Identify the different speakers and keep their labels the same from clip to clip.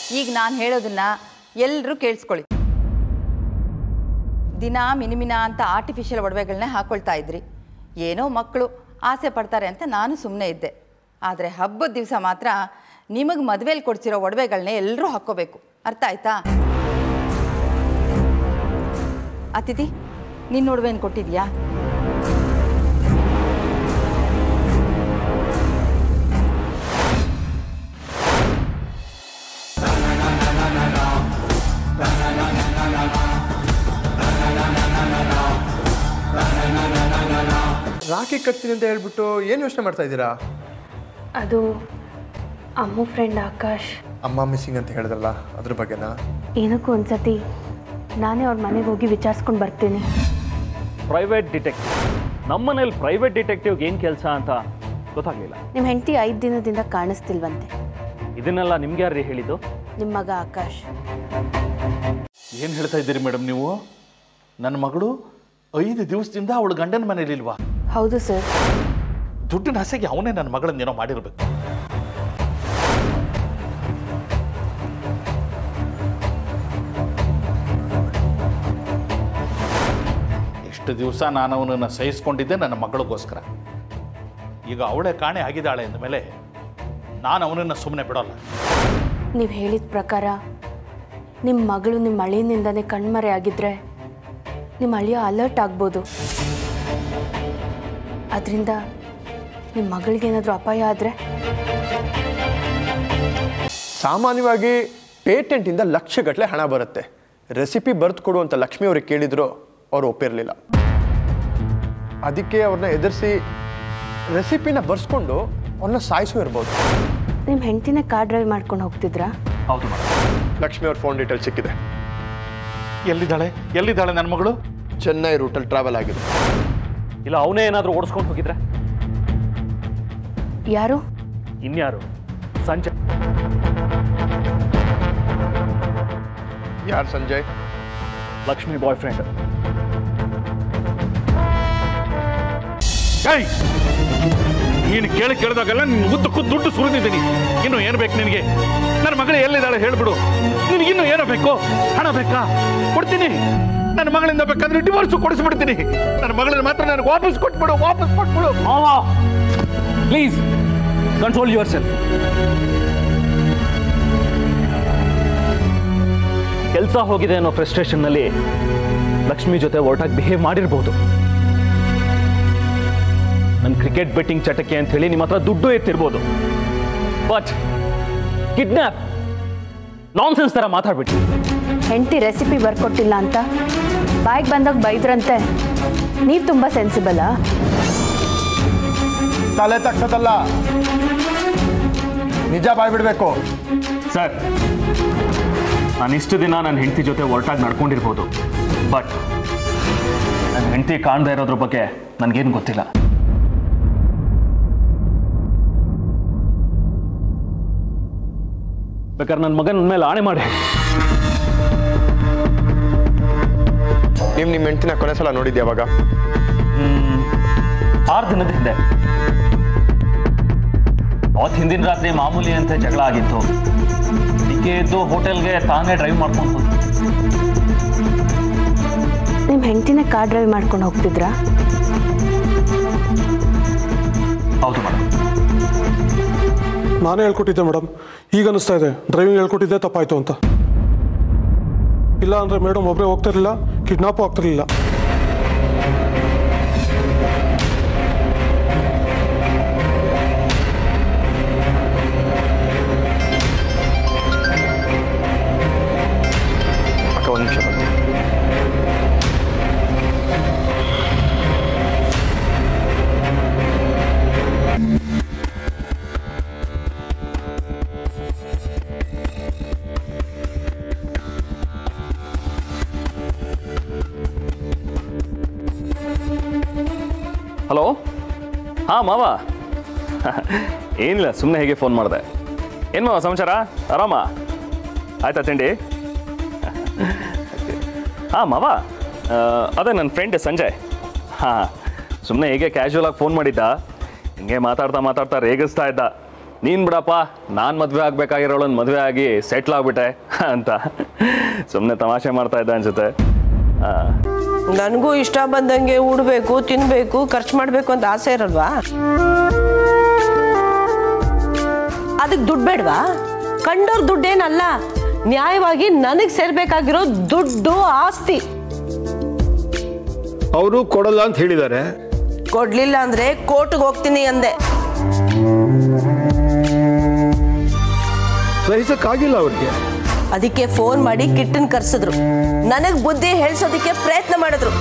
Speaker 1: ಈಗ ನಾನು ಹೇಳೋದನ್ನ ಎಲ್ಲರೂ ಕೇಳಿಸ್ಕೊಳ್ಳಿ ದಿನ ಮಿನಿಮಿನ ಅಂತ ಆರ್ಟಿಫಿಷಿಯಲ್ ಒಡವೆಗಳನ್ನೇ ಹಾಕೊಳ್ತಾ ಇದ್ರಿ ಏನೋ ಮಕ್ಕಳು ಆಸೆ ಪಡ್ತಾರೆ ಅಂತ ನಾನು ಸುಮ್ಮನೆ ಇದ್ದೆ ಆದರೆ ಹಬ್ಬದ ದಿವಸ ಮಾತ್ರ ನಿಮಗೆ ಮದುವೆಲಿ ಕೊಡ್ಸಿರೋ ಒಡವೆಗಳನ್ನೇ ಎಲ್ಲರೂ ಹಾಕ್ಕೋಬೇಕು ಅರ್ಥ ಆಯ್ತಾ ಅತಿಥಿ ನಿನ್ನ ಒಡವೆನ ಕೊಟ್ಟಿದ್ಯಾ
Speaker 2: ರಾಖಿ ಕಟ್ತೀನಿ ಅಂತ ಹೇಳ್ಬಿಟ್ಟು ಏನು ಯೋಚನೆ ಮಾಡ್ತಾ ಇದ್ದೀರಾ
Speaker 3: ಅದು ಅಮ್ಮು ಫ್ರೆಂಡ್ ಆಕಾಶ್
Speaker 2: ಅಮ್ಮ ಮಿಸ್ಸಿಂಗ್ ಅಂತ ಹೇಳಿದ್ರಲ್ಲ ಅದ್ರ ಬಗ್ಗೆನಾ
Speaker 3: ಏನಕ್ಕೂ ಒಂದ್ಸತಿ ನಾನೇ ಅವ್ರ ಮನೆಗೆ ಹೋಗಿ ವಿಚಾರಿಸ್ಕೊಂಡು ಬರ್ತೀನಿ
Speaker 4: ಪ್ರೈವೇಟ್ ಡಿಟೆಕ್ಟಿವ್ ನಮ್ಮನೇಲಿ ಪ್ರೈವೇಟ್ ಡಿಟೆಕ್ಟಿವ್ಗೆ ಏನು ಕೆಲಸ ಅಂತ ಗೊತ್ತಾಗಲಿಲ್ಲ
Speaker 3: ನಿಮ್ಮ ಹೆಂಡತಿ ಐದು ದಿನದಿಂದ ಕಾಣಿಸ್ತಿಲ್ವಂತೆ
Speaker 4: ಇದನ್ನೆಲ್ಲ ನಿಮ್ಗೆ ಯಾರು ಹೇಳಿದ್ದು
Speaker 3: ನಿಮ್ಮ ಮಗ ಆಕಾಶ್
Speaker 5: ಏನು ಹೇಳ್ತಾ ಇದ್ದೀರಿ ಮೇಡಮ್ ನೀವು ನನ್ನ ಮಗಳು ಐದು ದಿವಸದಿಂದ ಅವಳು ಗಂಡನ ಮನೇಲಿಲ್ವಾ
Speaker 3: ಹೌದು ಸರ್
Speaker 5: ದುಡ್ಡಿನ ಆಸೆಗೆ ಅವನೇ ನನ್ನ ಮಗಳನ್ನೇನೋ ಮಾಡಿರ್ಬೇಕು ಎಷ್ಟು ದಿವಸ ನಾನು ಅವನನ್ನು ಸಹಿಸ್ಕೊಂಡಿದ್ದೆ ನನ್ನ ಮಗಳಿಗೋಸ್ಕರ ಈಗ ಅವಳೇ ಕಾಣೆ ಆಗಿದ್ದಾಳೆ ಅಂದಮೇಲೆ ನಾನು ಅವನನ್ನು ಸುಮ್ಮನೆ ಬಿಡೋಲ್ಲ
Speaker 3: ನೀವು ಹೇಳಿದ ಪ್ರಕಾರ ನಿಮ್ಮ ಮಗಳು ನಿಮ್ಮ ಅಳಿಯನಿಂದನೇ ಕಣ್ಮರೆ ಆಗಿದ್ರೆ ನಿಮ್ಮ ಅಳಿಯ ಅಲರ್ಟ್ ಆಗ್ಬೋದು ಅದರಿಂದ ನಿಮ್ಮ ಮಗಳಿಗೇನಾದರೂ ಅಪಾಯ ಆದರೆ
Speaker 2: ಸಾಮಾನ್ಯವಾಗಿ ಪೇಟೆಂಟಿಂದ ಲಕ್ಷಗಟ್ಟಲೆ ಹಣ ಬರುತ್ತೆ ರೆಸಿಪಿ ಬರೆದು ಕೊಡು ಅಂತ ಲಕ್ಷ್ಮಿ ಅವ್ರಿಗೆ ಕೇಳಿದ್ರು ಅವ್ರು ಒಪ್ಪಿರಲಿಲ್ಲ ಅದಕ್ಕೆ ಅವ್ರನ್ನ ಎದುರಿಸಿ ರೆಸಿಪಿನ ಬರ್ಸ್ಕೊಂಡು ಅವ್ರನ್ನ ಸಾಯಿಸೂ ಇರ್ಬೋದು
Speaker 3: ನಿಮ್ಮ ಹೆಂಡತಿನೇ ಕಾರ್ ಡ್ರೈವ್ ಮಾಡ್ಕೊಂಡು ಹೋಗ್ತಿದ್ರಾ
Speaker 4: ಹೌದು ಮೇಡಮ್
Speaker 2: ಲಕ್ಷ್ಮಿ ಅವ್ರ ಫೋನ್ ಡೀಟೇಲ್ ಸಿಕ್ಕಿದೆ
Speaker 5: ಎಲ್ಲಿದ್ದಾಳೆ ಎಲ್ಲಿದ್ದಾಳೆ ನನ್ನ ಮಗಳು
Speaker 2: ಚೆನ್ನೈ ರೂಟಲ್ಲಿ ಟ್ರಾವೆಲ್ ಆಗಿದೆ
Speaker 4: ಇಲ್ಲ ಅವನೇ ಏನಾದರೂ ಓಡಿಸ್ಕೊಂಡು ಹೋಗಿದ್ರೆ
Speaker 3: ಯಾರು
Speaker 4: ಇನ್ಯಾರು ಸಂಜೆ
Speaker 2: ಯಾರು ಸಂಜಯ್
Speaker 4: ಲಕ್ಷ್ಮಿ ಬಾಯ್ ಫ್ರೆಂಡ್
Speaker 5: ಏಯ್ ನೀನು ಕೇಳಿ ಕೇಳಿದಾಗೆಲ್ಲ ನಿನ್ನ ಉದ್ದಕ್ಕೂ ದುಡ್ಡು ಸುರಿದಿದ್ದೀನಿ ಇನ್ನು ಏನು ಬೇಕು ನಿನಗೆ ನನ್ನ ಮಗಳು ಎಲ್ಲಿದ್ದಾಳೆ ಹೇಳ್ಬಿಡು ನಿನಗಿನ್ನು ಏನೋ ಬೇಕು ಹಣ ಬೇಕಾ ಕೊಡ್ತೀನಿ ನನ್ನ ಮಗಳಿಂದ ಬೇಕಾದ್ರೆ ಡಿವೋರ್ಸ್ ಕೊಡಿಸ್ಬಿಡ್ತೀನಿ ನನ್ನ ಮಗಳನ್ನ ಮಾತ್ರ ನನಗೆ ವಾಪಸ್ ಕೊಟ್ಬಿಡು ವಾಪಸ್ ಕೊಟ್ಬಿಡು
Speaker 4: ಮಾವಾ ಪ್ಲೀಸ್ ಕಂಟ್ರೋಲ್ ಯುವರ್ ಸೆಲ್ಫ್ ಕೆಲಸ ಹೋಗಿದೆ ಅನ್ನೋ ಫ್ರಸ್ಟ್ರೇಷನ್ನಲ್ಲಿ ಲಕ್ಷ್ಮಿ ಜೊತೆ ಒರಟಾಗಿ ಬಿಹೇವ್ ಮಾಡಿರ್ಬೋದು ನನ್ನ ಕ್ರಿಕೆಟ್ ಬೆಟ್ಟಿಂಗ್ ಚಟಕ್ಕೆ ಅಂತ ಹೇಳಿ ನಿಮ್ಮ ಹತ್ರ ದುಡ್ಡು ಎತ್ತಿರ್ಬೋದು ಬಟ್ ಕಿಡ್ನಾಪ್ ನಾನ್ಸೆನ್ಸ್ ಥರ ಮಾತಾಡ್ಬಿಟ್ಟು
Speaker 3: ಹೆಂಡತಿ ರೆಸಿಪಿ ಬರ್ಕೊಟ್ಟಿಲ್ಲ ಅಂತ ಬಾಯಿಗೆ ಬಂದಾಗ ಬೈದ್ರಂತೆ ನೀವು ತುಂಬ ಸೆನ್ಸಿಬಲಾ
Speaker 2: ತಲೆ ತಗ್ಸೋದಲ್ಲ ನಿಜ ಬಾಯ್ಬಿಡ್ಬೇಕು
Speaker 4: ಸರ್ ನಾನು ಇಷ್ಟು ದಿನ ನನ್ನ ಹೆಂಡತಿ ಜೊತೆ ಒರಟಾಗಿ ನಡ್ಕೊಂಡಿರ್ಬೋದು ಬಟ್ ನನ್ನ ಹೆಂಡತಿ ಕಾಣದೇ ಇರೋದ್ರ ಬಗ್ಗೆ ನನಗೇನು ಗೊತ್ತಿಲ್ಲ ಬೇಕಾದ್ರೆ ನನ್ನ ಮಗನ ಮೇಲೆ ಆಣೆ ಮಾಡಿ
Speaker 2: ನೀವು ನಿಮ್ಮ ಹೆಂಡ್ತಿನ ಕೊನೆ ಸಲ ನೋಡಿದ್ಯಾ ಅವಾಗ
Speaker 4: ಆರು ದಿನದ ಹಿಂದೆ ಅವತ್ತು ಹಿಂದಿನ ರಾತ್ರಿ ಮಾಮೂಲಿ ಅಂತ ಜಗಳ ಆಗಿತ್ತು ಅದಕ್ಕೆ ಎದ್ದು ಹೋಟೆಲ್ಗೆ ತಾನೇ ಡ್ರೈವ್ ಮಾಡ್ಕೊಂಡು ಹೋದ
Speaker 3: ನಿಮ್ಮ ಹೆಂಡತಿನೇ ಕಾರ್ ಡ್ರೈವ್ ಮಾಡ್ಕೊಂಡು ಹೋಗ್ತಿದ್ರಾ
Speaker 4: ಹೌದು ಮೇಡಮ್
Speaker 6: ನಾನೇ ಹೇಳ್ಕೊಟ್ಟಿದ್ದೆ ಮೇಡಮ್ ಈಗ ಅನಿಸ್ತಾ ಇದೆ ಡ್ರೈವಿಂಗ್ ಹೇಳ್ಕೊಟ್ಟಿದ್ದೆ ತಪ್ಪಾಯ್ತು ಅಂತ ಇಲ್ಲ ಅಂದರೆ ಮೇಡಮ್ ಒಬ್ಬರೇ ಹೋಗ್ತಿರ್ಲಿಲ್ಲ ಕಿಡ್ನಾಪು ಆಗ್ತಿರ್ಲಿಲ್ಲ
Speaker 2: ಅಕ್ಕ ಒಂದು ನಿಮಿಷ ಬನ್ನಿ
Speaker 4: ಹಲೋ ಹಾಂ ಮಾವ ಏನಿಲ್ಲ ಸುಮ್ಮನೆ ಹೇಗೆ ಫೋನ್ ಮಾಡಿದೆ ಏನು ಮಾವ ಸಮಾಚಾರ ಆರಾಮ ಆಯ್ತಾ ತಿಂಡಿ ಹಾಂ ಮಾವ ಆ, ಅದೇ ನನ್ನ ಫ್ರೆಂಡ್ ಸಂಜಯ್ ಹಾಂ ಸುಮ್ಮನೆ ಹೇಗೆ ಕ್ಯಾಶುವಲ್ ಆಗಿ ಫೋನ್ ಮಾಡಿದ್ದ ಹಿಂಗೆ ಮಾತಾಡ್ತಾ ಮಾತಾಡ್ತಾ ರೇಗಿಸ್ತಾ ಇದ್ದ ನೀನು ಬಿಡಪ್ಪ ನಾನು ಮದುವೆ ಆಗ್ಬೇಕಾಗಿರೋಳನ್ನ ಮದುವೆ ಆಗಿ ಸೆಟ್ಲ್ ಆಗ್ಬಿಟ್ಟೆ ಅಂತ ಸುಮ್ಮನೆ ತಮಾಷೆ ಮಾಡ್ತಾ ಇದ್ದ ಅನ್ಸುತ್ತೆ ಆ,
Speaker 7: ನನಗೂ ಇಷ್ಟ ಬಂದಂಗೆ ಉಡ್ಬೇಕು ತಿನ್ಬೇಕು ಖರ್ಚು ಮಾಡ್ಬೇಕು ಅಂತ ಆಸೆ ಇರಲ್ವಾ ಅದಕ್ಕೆ ದುಡ್ಡು ಬೇಡವಾ ಕಂಡೋರ್ ದುಡ್ಡೇನಲ್ಲ ನ್ಯಾಯವಾಗಿ ನನಗೆ ಸೇರ್ಬೇಕಾಗಿರೋ ದುಡ್ಡು ಆಸ್ತಿ
Speaker 8: ಅವರು ಕೊಡಲ್ಲ ಅಂತ ಹೇಳಿದ್ದಾರೆ
Speaker 7: ಕೊಡ್ಲಿಲ್ಲ ಅಂದ್ರೆ ಕೋರ್ಟ್ಗೆ ಹೋಗ್ತೀನಿ ಅಂದೆ
Speaker 8: ಸಹಿಸಕ್ಕಾಗಿಲ್ಲ ಅವ್ರಿಗೆ
Speaker 7: ಅದಕ್ಕೆ ಫೋನ್ ಮಾಡಿ ಕಿಟ್ಟನ್ ಕರ್ಸಿದ್ರು ನನಗ್ ಬುದ್ಧಿ ಹೇಳ್ಸೋದಕ್ಕೆ ಪ್ರಯತ್ನ ಮಾಡಿದ್ರು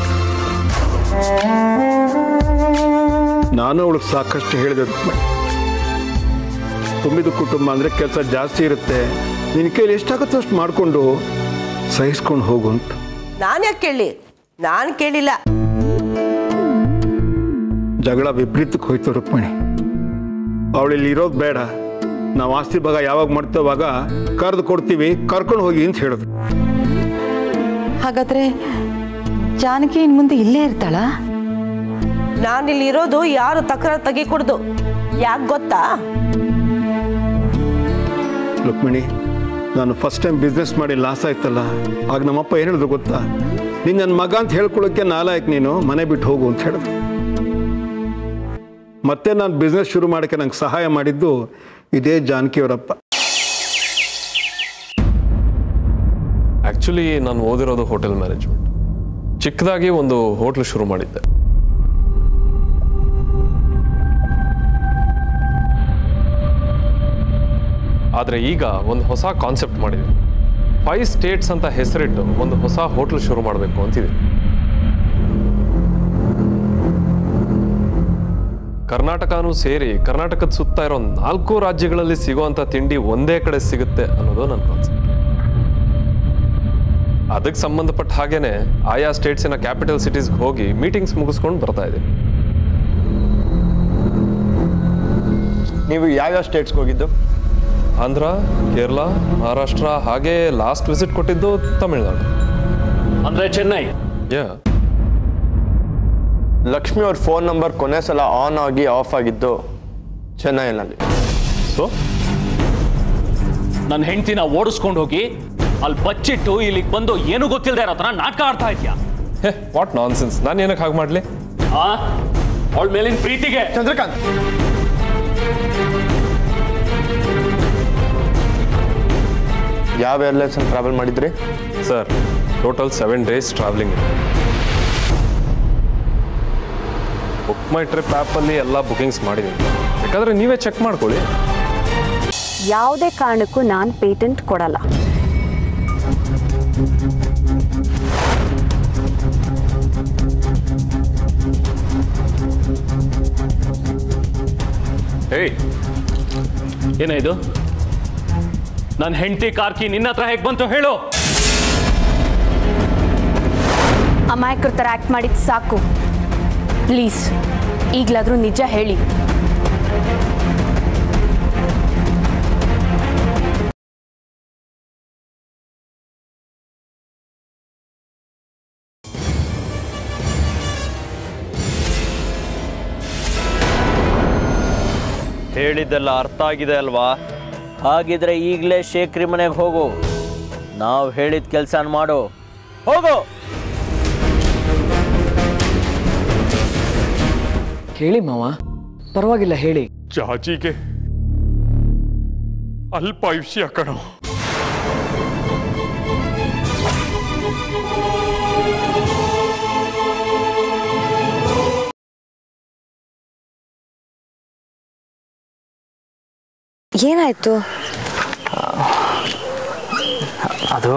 Speaker 8: ನಾನು ಅವಳಿಗೆ ಸಾಕಷ್ಟು ಹೇಳಿದೆ ರುಕ್ಮಿಣಿ. ತುಂಬಿದ ಕುಟುಂಬ ಅಂದರೆ ಕೆಲಸ ಜಾಸ್ತಿ ಇರುತ್ತೆ ನಿನ್ನ ಕೈಲಿ ಎಷ್ಟಾಗುತ್ತೋ ಅಷ್ಟು ಮಾಡಿಕೊಂಡು ಸಹಿಸ್ಕೊಂಡು ಹೋಗು ಅಂತ
Speaker 7: ನಾನು ಯಾಕೆ ಕೇಳಿ ನಾನು ಕೇಳಿಲ್ಲ
Speaker 8: ಜಗಳ ವಿಪರೀತಕ್ಕೆ ಹೋಯ್ತು ರುಕ್ಮಿಣಿ ಅವಳಿಲ್ಲಿ ಇರೋದು ಬೇಡ ನಾವು ಆಸ್ತಿ ಭಾಗ ಯಾವಾಗ ಮಾಡ್ತೇವಾಗ ಕರೆದು ಕೊಡ್ತೀವಿ ಕರ್ಕೊಂಡು ಹೋಗಿ ಅಂತ ಹೇಳಿದ್ರು
Speaker 1: ಹಾಗಾದ್ರೆ ಜಾನಕಿ ಇನ್ ಮುಂದೆ ಇಲ್ಲೇ ಇರ್ತಾಳಾ
Speaker 7: ನಾನಿಲ್ಲಿ ಇರೋದು ಯಾರು ತಕರಾರು ತೆಗಿಕೊಡ್ದು ಯಾಕೆ ಗೊತ್ತಾ
Speaker 8: ರುಕ್ಮಿಣಿ ನಾನು ಫಸ್ಟ್ ಟೈಮ್ ಬಿಸ್ನೆಸ್ ಮಾಡಿ ಲಾಸ್ ಆಯ್ತಲ್ಲ ಆಗ ನಮ್ಮಪ್ಪ ಏನು ಹೇಳಿದ್ರು ಗೊತ್ತಾ ನೀನು ನನ್ನ ಮಗ ಅಂತ ಹೇಳ್ಕೊಳ್ಳೋಕ್ಕೆ ನಾಲಾಯಕ್ ನೀನು ಮನೆ ಬಿಟ್ಟು ಹೋಗು ಅಂತ ಹೇಳಿದ್ರು ಮತ್ತೆ ನಾನು ಬಿಸ್ನೆಸ್ ಶುರು ಮಾಡೋಕ್ಕೆ ನಂಗೆ ಸಹಾಯ ಮಾಡಿದ್ದು ಇದೇ ಜಾನಕಿಯವರಪ್ಪ
Speaker 9: ಆ್ಯಕ್ಚುಲಿ ನಾನು ಓದಿರೋದು ಹೋಟೆಲ್ ಮ್ಯಾನೇಜ್ಮೆಂಟ್ ಚಿಕ್ಕದಾಗಿ ಒಂದು ಹೋಟ್ಲ್ ಶುರು ಮಾಡಿದ್ದೆ ಆದರೆ ಈಗ ಒಂದು ಹೊಸ ಕಾನ್ಸೆಪ್ಟ್ ಮಾಡಿದೆ ಫೈವ್ ಸ್ಟೇಟ್ಸ್ ಅಂತ ಹೆಸರಿಟ್ಟು ಒಂದು ಹೊಸ ಹೋಟ್ಲ್ ಶುರು ಮಾಡಬೇಕು ಅಂತಿದೆ ಕರ್ನಾಟಕನೂ ಸೇರಿ ಕರ್ನಾಟಕದ ಸುತ್ತ ಇರೋ ನಾಲ್ಕು ರಾಜ್ಯಗಳಲ್ಲಿ ಸಿಗುವಂಥ ತಿಂಡಿ ಒಂದೇ ಕಡೆ ಸಿಗುತ್ತೆ ಅನ್ನೋದು ನನ್ನ ಕಾನ್ಸೆಪ್ಟ್ ಅದಕ್ಕೆ ಸಂಬಂಧಪಟ್ಟ ಹಾಗೇನೆ ಆಯಾ ಸ್ಟೇಟ್ಸಿನ ಕ್ಯಾಪಿಟಲ್ ಸಿಟೀಸ್ಗೆ ಹೋಗಿ ಮೀಟಿಂಗ್ಸ್ ಮುಗಿಸ್ಕೊಂಡು ಬರ್ತಾ ಇದ್ದೀನಿ
Speaker 2: ನೀವು ಯಾವ್ಯಾವ ಸ್ಟೇಟ್ಸ್ಗೆ ಹೋಗಿದ್ದು
Speaker 9: ಆಂಧ್ರ ಕೇರಳ ಮಹಾರಾಷ್ಟ್ರ ಹಾಗೆ ಲಾಸ್ಟ್ ವಿಸಿಟ್ ಕೊಟ್ಟಿದ್ದು ತಮಿಳ್ನಾಡು
Speaker 4: ಅಂದ್ರೆ ಚೆನ್ನೈ
Speaker 9: ಯಾ
Speaker 2: ಲಕ್ಷ್ಮಿ ಅವ್ರ ಫೋನ್ ನಂಬರ್ ಕೊನೆ ಸಲ ಆನ್ ಆಗಿ ಆಫ್ ಆಗಿದ್ದು ಚೆನ್ನೈನಲ್ಲಿ
Speaker 4: ಸೊ ನನ್ನ ಹೆಂಡತಿನ ಓಡಿಸ್ಕೊಂಡು ಹೋಗಿ ಅಲ್ಲಿ ಬಚ್ಚಿಟ್ಟು ಇಲ್ಲಿಗೆ ಬಂದು ಏನು ಗೊತ್ತಿಲ್ಲದೆ ಇರೋ ಥರ ನಾಟಕ ಆಡ್ತಾ ಇದ್ಯಾ
Speaker 9: ಹೇ ವಾಟ್ ನಾನ್ ಸೆನ್ಸ್ ನಾನು ಏನಕ್ಕೆ ಹಾಗೆ ಮಾಡಲಿ
Speaker 4: ಆ ಅವಳ ಮೇಲಿನ ಪ್ರೀತಿಗೆ
Speaker 2: ಚಂದ್ರಕಾಂತ್ ಯಾವ ಏರ್ಲೈನ್ಸ್ ಟ್ರಾವೆಲ್ ಮಾಡಿದ್ರಿ
Speaker 9: sir total seven days travelling book my trip ಆ್ಯಪಲ್ಲಿ ಎಲ್ಲ ಬುಕಿಂಗ್ಸ್ ಮಾಡಿದ್ದೀನಿ ಬೇಕಾದ್ರೆ ನೀವೇ ಚೆಕ್ ಮಾಡ್ಕೊಳ್ಳಿ
Speaker 3: ಯಾವುದೇ ಕಾರಣಕ್ಕೂ ನಾನು ಪೇಟೆಂಟ್ ಕೊಡಲ್ಲ
Speaker 4: ಏಯ್ ಏನ ಇದು ನನ್ನ ಹೆಂಡತಿ ಕಾರ್ಕಿ ನಿನ್ನ ಹತ್ರ ಹೇಗೆ ಬಂತು ಹೇಳು
Speaker 3: ಅಮಾಯಕರ ಥರ ಆ್ಯಕ್ಟ್ ಮಾಡಿದ್ದು ಸಾಕು ಪ್ಲೀಸ್ ಈಗಲಾದರೂ ನಿಜ ಹೇಳಿ
Speaker 10: ಹೇಳಿದ್ದೆಲ್ಲ ಅರ್ಥ ಆಗಿದೆ ಅಲ್ವಾ ಹಾಗಿದ್ರೆ ಈಗಲೇ ಶೇಖ್ರಿ ಮನೆಗೆ ಹೋಗು ನಾವು ಹೇಳಿದ ಕೆಲಸ ಮಾಡು ಹೋಗು
Speaker 11: ಹೇಳಿ ಮಾವ ಪರವಾಗಿಲ್ಲ ಹೇಳಿ
Speaker 5: ಜಾಜಿಗೆ ಅಲ್ಪಾಯುಷ್ಯ ಕಣೋ
Speaker 3: ಏನಾಯ್ತು
Speaker 11: ಅದು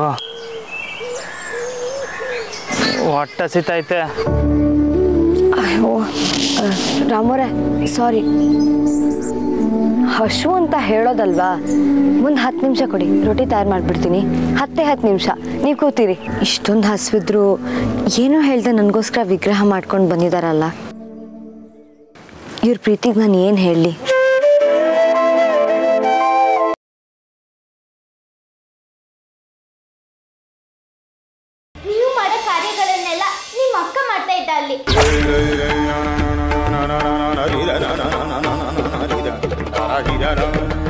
Speaker 11: ಹೊಟ್ಟೆ ಸಿತೈತೆ
Speaker 3: ಅಯ್ಯೋ ರಾಮೋರೆ ಸಾರಿ ಹಶು ಅಂತ ಹೇಳೋದಲ್ವಾ ಮುಂದೆ ಹತ್ತು ನಿಮಿಷ ಕೊಡಿ ರೊಟ್ಟಿ ತಯಾರು ಮಾಡಿಬಿಡ್ತೀನಿ ಹತ್ತೇ ಹತ್ತು ನಿಮಿಷ ನೀವು ಕೂತೀರಿ ಇಷ್ಟೊಂದು ಹಸಿವಿದ್ರು ಏನೂ ಹೇಳ್ದೆ ನನಗೋಸ್ಕರ ವಿಗ್ರಹ ಮಾಡ್ಕೊಂಡು ಬಂದಿದ್ದಾರಲ್ಲ ಇವ್ರ ಪ್ರೀತಿಗೆ ನಾನು ಏನು ಹೇಳಲಿ
Speaker 12: ನೀವು ಮಾಡೋ ಕಾರ್ಯಗಳನ್ನೆಲ್ಲ ನಿಮ್ಮ ಅಕ್ಕ ಮಾಡ್ತಾ ಇದ್ದ ಅಲ್ಲಿ
Speaker 13: ಹರಿರ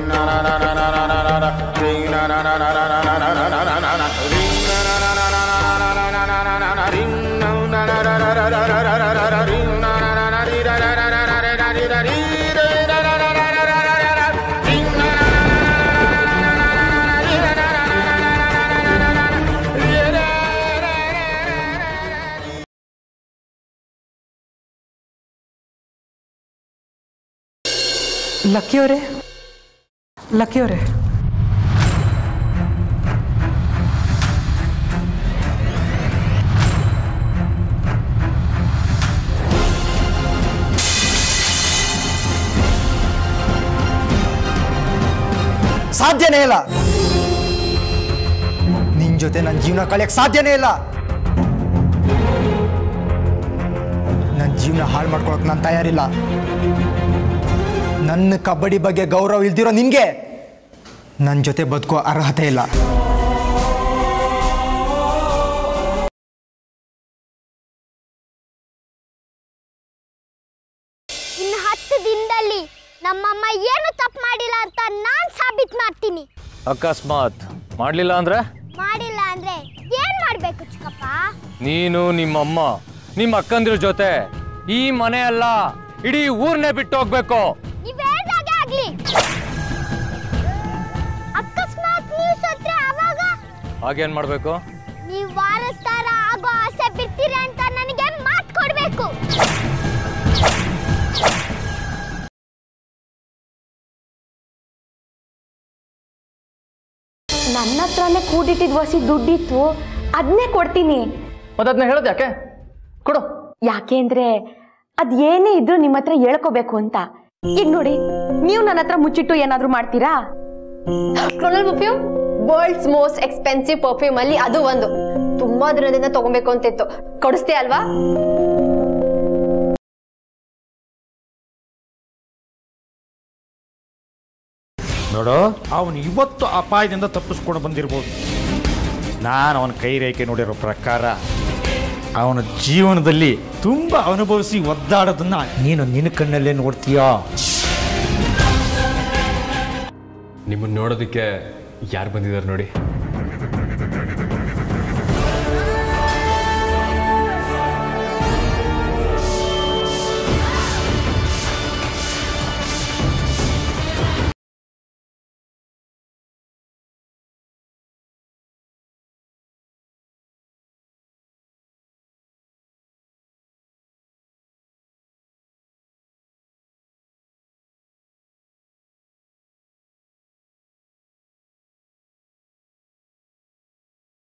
Speaker 13: ಲಕ್ಕಿಯವರೇ ಲಕ್ಕಿಯವರೇ
Speaker 14: ಸಾಧ್ಯನೇ ಇಲ್ಲ ನಿನ್ ಜೊತೆ ನನ್ನ ಜೀವನ ಕಳಿಯಕ್ ಸಾಧ್ಯನೇ ಇಲ್ಲ ನನ್ನ ಜೀವನ ಹಾಳು ಮಾಡ್ಕೊಳಕ್ ನಾನು ತಯಾರಿಲ್ಲ ನನ್ನ ಕಬಡ್ಡಿ ಬಗ್ಗೆ ಗೌರವ ಇಲ್ದಿರೋ ನಿನ್ಗೆ ನನ್ನ ಜೊತೆ ಬದುಕೋ ಅರ್ಹತೆ ಇಲ್ಲ
Speaker 12: ಇನ್ನು ಹತ್ತು ದಿನದಲ್ಲಿ ನಮ್ಮಮ್ಮ ಏನು ತಪ್ಪು ಮಾಡಿಲ್ಲ ಅಂತ ನಾನು ಸಾಬೀತು ಮಾಡ್ತೀನಿ
Speaker 9: ಅಕಸ್ಮಾತ್ ಮಾಡಲಿಲ್ಲ ಅಂದ್ರೆ
Speaker 12: ಮಾಡಿಲ್ಲ ಅಂದ್ರೆ ಏನ್ ಮಾಡ್ಬೇಕು ಚಿಕ್ಕಪ್ಪ
Speaker 9: ನೀನು ನಿಮ್ಮಮ್ಮ ನಿಮ್ಮ ಅಕ್ಕಂದಿರ ಜೊತೆ ಈ ಮನೆ ಅಲ್ಲ ಇಡೀ ಊರ್ನೇ ಬಿಟ್ಟು ಹೋಗ್ಬೇಕು
Speaker 12: ನೀವ್ ಹೇಳ್ದಾಗೆ ಆಗ್ಲಿ ಅಕಸ್ಮಾತ್ ನೀವು ಸತ್ರೆ ಅವಾಗ
Speaker 9: ಹಾಗೇನ್ ಮಾಡ್ಬೇಕು
Speaker 12: ನೀವು ವಾರಸ್ತಾರ ಆಗೋ ಆಸೆ ಬಿಡ್ತೀರಿ ಅಂತ ನನಗೆ ಮಾತು ಕೊಡ್ಬೇಕು
Speaker 3: ನನ್ನ ಹತ್ರನೇ ಕೂಡಿಟ್ಟಿದ್ ವಸಿ ದುಡ್ಡಿತ್ತು ಅದನ್ನೇ ಕೊಡ್ತೀನಿ
Speaker 11: ಅದನ್ನ ಹೇಳೋದು ಯಾಕೆ ಕೊಡು
Speaker 3: ಯಾಕೆ ಅಂದ್ರೆ ಅದ್ ಏನೇ ಇದ್ರೂ ನಿಮ್ಮ ಹತ್ರ ಹೇಳ್ಕೋಬೇಕು ಅಂತ ಈಗ ನೋಡಿ ನೀವು ನನ್ನ ಹತ್ರ ಮುಚ್ಚಿಟ್ಟು ಏನಾದ್ರೂ ಮಾಡ್ತೀರಾ ಕ್ಲೋನಲ್ perfume world's most expensive perfume ಅಲ್ಲಿ ಅದು ಒಂದು ತುಂಬಾ ದಿನದಿಂದ ತಗೊಬೇಕು ಅಂತಿತ್ತು ಕೊಡಿಸ್ತೀಯ ಅಲ್ವಾ
Speaker 5: ನೋಡು ಅವನು ಇವತ್ತು ಅಪಾಯದಿಂದ ತಪ್ಪಿಸ್ಕೊಂಡು ಬಂದಿರ್ಬೋದು ನಾನು ಅವನ ಕೈ ರೇಖೆ ನೋಡಿರೋ ಪ್ರಕಾರ ಅವನ ಜೀವನದಲ್ಲಿ ತುಂಬ ಅನುಭವಿಸಿ ಒದ್ದಾಡೋದನ್ನ ನೀನು ನಿನ್ನ ಕಣ್ಣಲ್ಲೇ ನೋಡ್ತೀಯಾ
Speaker 9: ನಿಮ್ಮನ್ನ ನೋಡೋದಕ್ಕೆ ಯಾರು ಬಂದಿದ್ದಾರೆ ನೋಡಿ